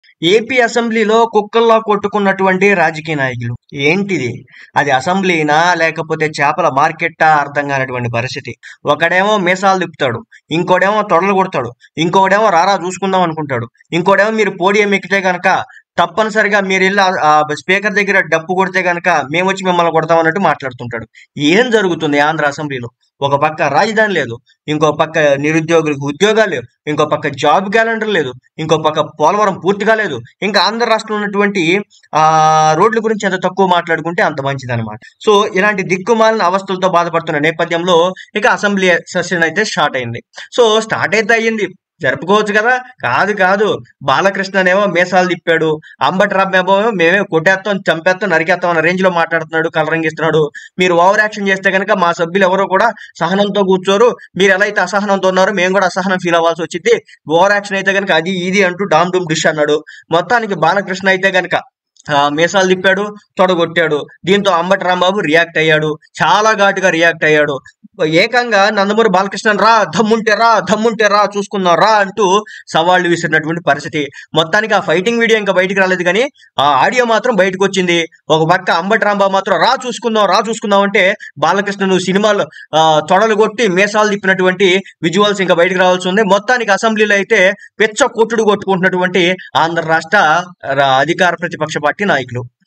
AP అసెంబ్లీలో కుక్కల్లా కొట్టుకున్నటువంటి రాజకీయ నాయకులు ఏంటిది అది అసెంబ్లీనా లేకపోతే చేపల మార్కెట్టా అర్థం కానటువంటి పరిస్థితి ఒకడేమో మీసాలు తిప్పుతాడు ఇంకోడేమో తొడలు కొడతాడు ఇంకోడేమో రారా చూసుకుందాం అనుకుంటాడు ఇంకోడేమో మీరు పోడియం ఎక్కితే గనక తప్పనిసరిగా మీరు వెళ్ళి ఆ- ఆ స్పీకర్ దగ్గర డప్పు కొడితే గనక మేము వచ్చి మిమ్మల్ని కొడతాం అన్నట్టు మాట్లాడుతుంటాడు ఏం జరుగుతుంది ఆంధ్ర అసెంబ్లీలో ఒక పక్క రాజధాని లేదు ఇంకో పక్క నిరుద్యోగులకు ఉద్యోగాలు లేవు ఇంకో పక్క జాబ్ క్యాలెండర్ లేదు ఇంకో పక్క పోలవరం పూర్తిగా లేదు ఇంకా ఆంధ్ర రాష్ట్రంలో ఉన్నటువంటి ఆ రోడ్ల గురించి ఎంత తక్కువ మాట్లాడుకుంటే అంత మంచిది అనమాట సో ఇలాంటి దిక్కుమాలిన అవస్థలతో బాధపడుతున్న నేపథ్యంలో ఇక అసెంబ్లీ సెషన్ అయితే స్టార్ట్ అయింది సో స్టార్ట్ అయితే అయ్యింది జరుపుకోవచ్చు కదా కాదు కాదు బాలకృష్ణనేమో మీసాలు తిప్పాడు అంబటి రామేమో మేమే కొట్టేస్తాం చంపేస్తాం నరికేస్తాం అన్న రేంజ్ లో మాట్లాడుతున్నాడు కలరింగిస్తున్నాడు మీరు ఓవర్ యాక్షన్ చేస్తే కనుక మా సభ్యులు ఎవరో కూడా సహనంతో కూర్చోరు మీరు ఎలా అయితే అసహనంతో ఉన్నారో మేము కూడా అసహనం ఫీల్ అవ్వాల్సి వచ్చింది ఓవర్ యాక్షన్ అయితే కనుక అది ఇది అంటూ డామ్ డూమ్ డిష్ అన్నాడు మొత్తానికి బాలకృష్ణ అయితే కనుక ఆ, మీసాలు తిప్పాడు తొడగొట్టాడు దీంతో అంబటి రాంబాబు రియాక్ట్ అయ్యాడు చాలా ఘాటుగా రియాక్ట్ అయ్యాడు ఏకంగా నందమూరి బాలకృష్ణ రా దమ్ముంటే రా దమ్ముంటే రా చూసుకుందాం రా అంటూ సవాళ్లు విసిరినటువంటి పరిస్థితి మొత్తానికి ఆ ఫైటింగ్ వీడియో ఇంకా బయటికి రాలేదు కానీ ఆ ఆడియో మాత్రం బయటకు వచ్చింది ఒక పక్క అంబటి రాంబాబు మాత్రం రా చూసుకుందాం రా చూసుకుందాం అంటే బాలకృష్ణ నువ్వు సినిమాలో ఆ, తొడలు కొట్టి మీసాలు తిప్పినటువంటి విజువల్స్ ఇంకా బయటకు రావాల్సి ఉంది మొత్తానికి అసెంబ్లీలో అయితే పెచ్చ కొట్టుడు కొట్టుకుంటున్నటువంటి ఆంధ్ర రాష్ట్ర రా- అధికార ప్రతిపక్ష పార్టీ నాయకులు